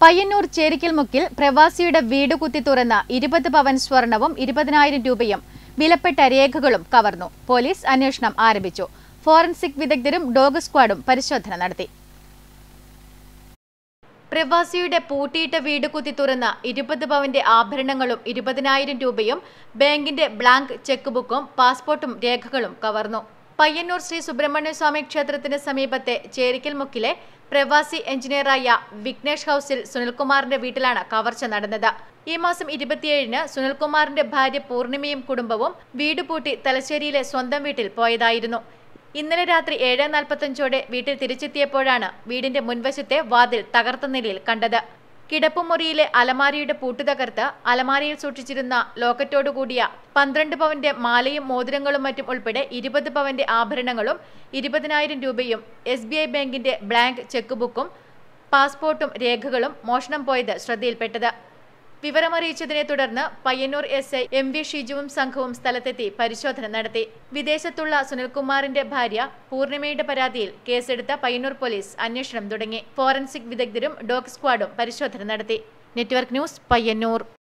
പയ്യന്നൂർ ചേരിക്കൽമുക്കിൽ പ്രവാസിയുടെ വീട് കുത്തി തുറന്ന ഇരുപത് പവൻ സ്വർണവും ഇരുപതിനായിരം രൂപയും വിലപ്പെട്ട രേഖകളും കവർന്നു പോലീസ് അന്വേഷണം ആരംഭിച്ചു ഫോറൻസിക് വിദഗ്ധരും ഡോഗ് സ്ക്വാഡും പരിശോധന നടത്തി പ്രവാസിയുടെ പൂട്ടിയിട്ട വീട് കുത്തി തുറന്ന ഇരുപത് പവന്റെ ആഭരണങ്ങളും ഇരുപതിനായിരം രൂപയും ബാങ്കിന്റെ ബ്ലാങ്ക് ചെക്ക് ബുക്കും പാസ്പോർട്ടും രേഖകളും കവർന്നു പയ്യന്നൂർ ശ്രീ സുബ്രഹ്മണ്യ സ്വാമി ക്ഷേത്രത്തിന് സമീപത്തെ ചേരിക്കൽ മുക്കിലെ പ്രവാസി എഞ്ചിനീയറായ വിഘ്നേഷ് ഹൌസിൽ സുനിൽകുമാറിന്റെ വീട്ടിലാണ് കവർച്ച നടന്നത് ഈ മാസം ഇരുപത്തിയേഴിന് സുനിൽകുമാറിന്റെ ഭാര്യ പൂർണിമയും കുടുംബവും വീട് പൂട്ടി തലശ്ശേരിയിലെ സ്വന്തം വീട്ടിൽ പോയതായിരുന്നു ഇന്നലെ രാത്രി ഏഴ് നാൽപ്പത്തഞ്ചോടെ വീട്ടിൽ തിരിച്ചെത്തിയപ്പോഴാണ് വീടിന്റെ മുൻവശത്തെ വാതിൽ തകർത്ത നിലയിൽ കണ്ടത് കിടപ്പുമുറിയിലെ അലമാരിയുടെ പൂട്ട് തകർത്ത് അലമാരിയിൽ സൂക്ഷിച്ചിരുന്ന ലോക്കറ്റോടുകൂടിയ പന്ത്രണ്ട് പവന്റെ മാലയും മോതിരങ്ങളും മറ്റും ഉൾപ്പെടെ ഇരുപത് പവന്റെ ആഭരണങ്ങളും ഇരുപതിനായിരം രൂപയും എസ് ബി ഐ ബാങ്കിന്റെ ബ്ലാങ്ക് ചെക്ക് ബുക്കും പാസ്പോർട്ടും രേഖകളും മോഷണം പോയത് ശ്രദ്ധയിൽപ്പെട്ടത് വിവരമറിയിച്ചതിനെ തുടർന്ന് Payyanur S I M V ഷിജുവും സംഘവും സ്ഥലത്തെത്തി പരിശോധന നടത്തി വിദേശത്തുള്ള സുനിൽകുമാറിന്റെ ഭാര്യ പൂർണിമയുടെ പരാതിയിൽ കേസെടുത്ത പയ്യന്നൂർ പോലീസ് അന്വേഷണം തുടങ്ങി ഫോറൻസിക് വിദഗ്ധരും ഡോഗ് സ്ക്വാഡും പരിശോധന നടത്തി നെറ്റ്വർക്ക് ന്യൂസ് പയ്യന്നൂർ